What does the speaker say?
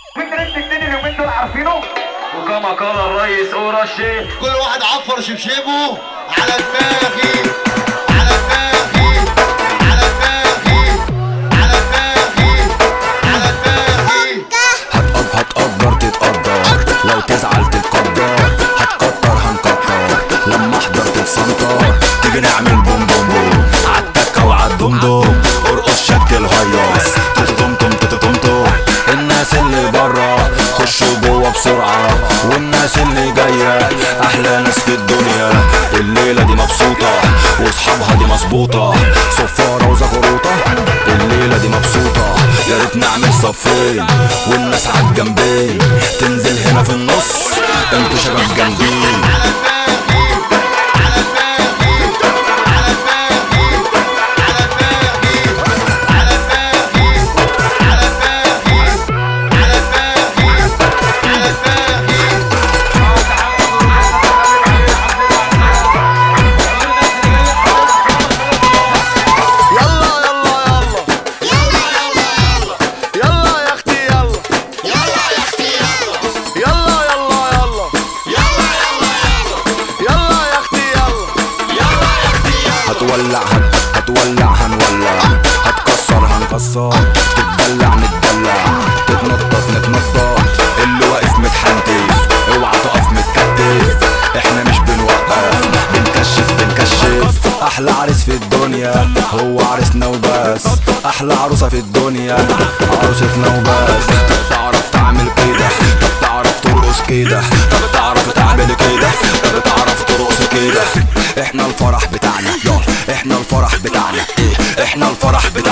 في ترند جديد اليومين دول عارفينه وكما قال الرئيس أوراشي كل واحد عفر شبشبه على دماغي على دماغي على دماغي على دماغي على دماغي هتقد هتقدر تتقدر لو تزعل تتقدر هتكتر هنكتر لما احضر تتسنطر تيجي نعمل بوم بوم بوم عالتكة وعالدمدم ارقص شكل هيص تتطمطم تتطمطم الناس اللي برا خشوا جوا بسرعة والناس اللي جاية أحلى ناس في الدنيا الليلة دي مبسوطة وصحابها دي مظبوطة صفارة وزغروطة الليلة دي مبسوطة يا ريت نعمل صفين والناس عالجنبين تنزل هنا في النص انتوا شباب جامدين يلا يلا يلا يلا يا اختي يلا يلا يا اختي يلا يلا يلا يلا يلا يا اختي يلا هتولع هت... هتولع هنولع هتكسر هنكسر تتدلع نتدلع تتنطط نتنطط اللي واقف متحنتف اوعى تقف متكتف احنا مش بنوقف بنكشف بنكشف احلى عريس في الدنيا هو عريسنا وبس احلى عروسه في الدنيا عروستنا وبس طب تعرف تعمل كده طب تعرف ترقص كده طب تعرف تعمل كده طب تعرف ترقص كده احنا الفرح بتاعنا يلا احنا الفرح بتاعنا ايه احنا الفرح بتاعنا